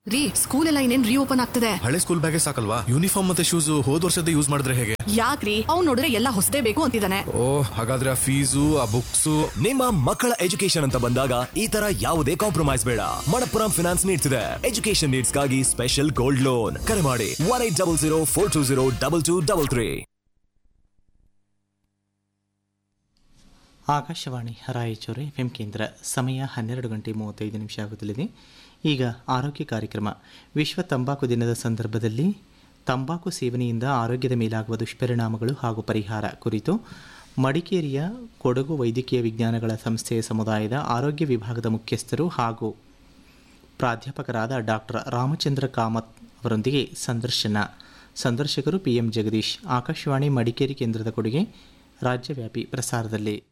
ರೀ ಸ್ಕೂಲ್ ಎಲ್ಲ ಇನ್ನೇನ್ ರೀಓಪನ್ ಆಗ್ತದೆ ಹಳೆ ಸ್ಕೂಲ್ ಬ್ಯಾಗೇ ಸಾಕಲ್ವಾ ಯೂನಿಫಾರ್ಮ್ ಮತ್ತೆ ಶೂಸ್ ಹೋದ್ ವರ್ಷದ ಯೂಸ್ ಮಾಡಿದ್ರೆ ಹೇಗೆ ಯಾಕ್ರಿ ಅವ್ನ್ ನೋಡಿದ್ರೆ ಎಲ್ಲ ಹೊಸದೇ ಬೇಕು ಅಂತಿದ್ದಾನೆ ಓ ಹಾಗಾದ್ರೆ ಆ ಫೀಸು ಆ ಬುಕ್ಸು ನಿಮ್ಮ ಮಕ್ಕಳ ಎಜುಕೇಶನ್ ಅಂತ ಬಂದಾಗ ಈ ತರ ಯಾವುದೇ ಕಾಂಪ್ರಮೈಸ್ ಬೇಡ ಮಣಪ್ಪುರಂ ಫಿನಾನ್ಸ್ ನೀಡ್ತಿದೆ ಎಜುಕೇಶನ್ ನೀಡ್ಸ್ಗಾಗಿ ಸ್ಪೆಷಲ್ ಗೋಲ್ಡ್ ಲೋನ್ ಕರೆ ಮಾಡಿ one eight double zero four two zero double two double three Akashvani Raichur F ಕೇಂದ್ರ ಸಮಯ ಹನ್ನೆರಡು ಗಂಟೆ ಮೂವತ್ತೈದು ನಿಮಿಷ ಆಗುತ್ತಲಿದೆ ಈಗ ಆರೋಗ್ಯ ಕಾರ್ಯಕ್ರಮ ವಿಶ್ವ ತಂಬಾಕು ದಿನದ ಸಂದರ್ಭದಲ್ಲಿ ತಂಬಾಕು ಸೇವನೆಯಿಂದ ಆರೋಗ್ಯದ ಮೇಲಾಗುವ ದುಷ್ಪರಿಣಾಮಗಳು ಹಾಗೂ ಪರಿಹಾರ ಕುರಿತು ಮಡಿಕೇರಿಯ ಕೊಡಗು ವೈದ್ಯಕೀಯ ವಿಜ್ಞಾನಗಳ ಸಂಸ್ಥೆಯ ಸಮುದಾಯದ ಆರೋಗ್ಯ ವಿಭಾಗದ ಮುಖ್ಯಸ್ಥರು ಹಾಗೂ ಪ್ರಾಧ್ಯಾಪಕರಾದ ಡಾಕ್ಟರ್ ರಾಮಚಂದ್ರ ಕಾಮತ್ ಅವರೊಂದಿಗೆ ಸಂದರ್ಶನ ಸಂದರ್ಶಕರು ಪಿ ಎಂ ಜಗದೀಶ್ ಆಕಾಶವಾಣಿ ಮಡಿಕೇರಿ ಕೇಂದ್ರದ ಕೊಡುಗೆ ರಾಜ್ಯವ್ಯಾಪಿ ಪ್ರಸಾರದಲ್ಲಿ